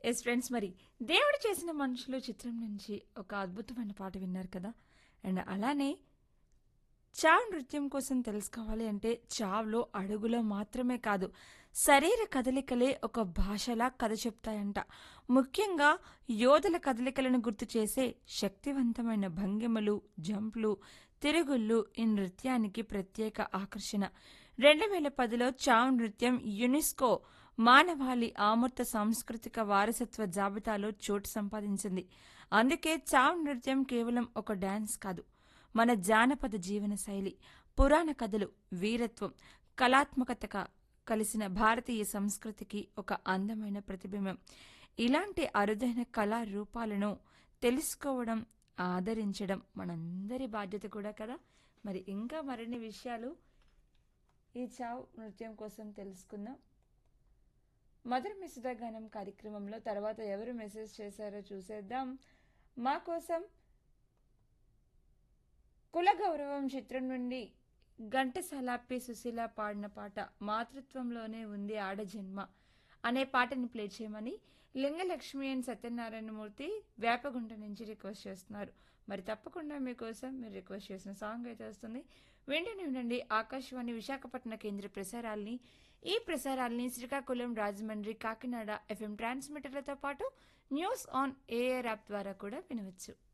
yes friends మరి దేవుడు చేసిన మనుషులు చిత్రం నుంచి ఒక అద్భుతమైన పాట విన్నారు కదా అండ్ అలానే చావ్ నృత్యం కోసం తెలుసుకోవాలి అంటే చావ్లో అడుగులో మాత్రమే కాదు శరీర కదలికలే ఒక భాషలా కథ చెప్తాయంట ముఖ్యంగా యోధుల కదలికలను గుర్తు చేసే శక్తివంతమైన భంగిమలు జంప్లు తిరుగుళ్ళు ఈ నృత్యానికి ప్రత్యేక ఆకర్షణ రెండు వేల పదిలో చావ్ నృత్యం యునెస్కో మానవాళి ఆమూర్త సాంస్కృతిక వారసత్వ జాబితాలో చోటు సంపాదించింది అందుకే చావ్ నృత్యం కేవలం ఒక డాన్స్ కాదు మన జానపద జీవన శైలి పురాణ కథలు వీరత్వం కళాత్మకత కలిసిన భారతీయ సంస్కృతికి ఒక అందమైన ప్రతిబింబం ఇలాంటి అరుదైన కళా రూపాలను తెలుసుకోవడం ఆదరించడం మనందరి బాధ్యత కూడా కదా మరి ఇంకా మరిన్ని విషయాలు ఈ చావ్ నృత్యం కోసం తెలుసుకుందాం మధుర మిసుద గానం కార్యక్రమంలో తర్వాత ఎవరు మెసేజ్ చేశారో చూసేద్దాం మా కోసం కుల గౌరవం చిత్రం నుండి ఘంటసాలాపి సుశీల పాడిన పాట మాతృత్వంలోనే ఉంది ఆడజన్మ అనే పాటని ప్లే చేయమని లింగలక్ష్మి అండ్ సత్యనారాయణమూర్తి వేపగుంట నుంచి రిక్వెస్ట్ చేస్తున్నారు మరి తప్పకుండా మీకోసం మీరు రిక్వెస్ట్ చేసిన సాంగ్ అయితే వస్తుంది వెంటనే వినండి ఆకాశవాణి విశాఖపట్నం కేంద్ర ప్రసారాల్ని ఈ ప్రసారాల్ని శ్రీకాకుళం రాజమండ్రి కాకినాడ ఎఫ్ఎం ట్రాన్స్మిటర్లతో పాటు న్యూస్ ఆన్ ఏఆర్ యాప్ ద్వారా కూడా వినవచ్చు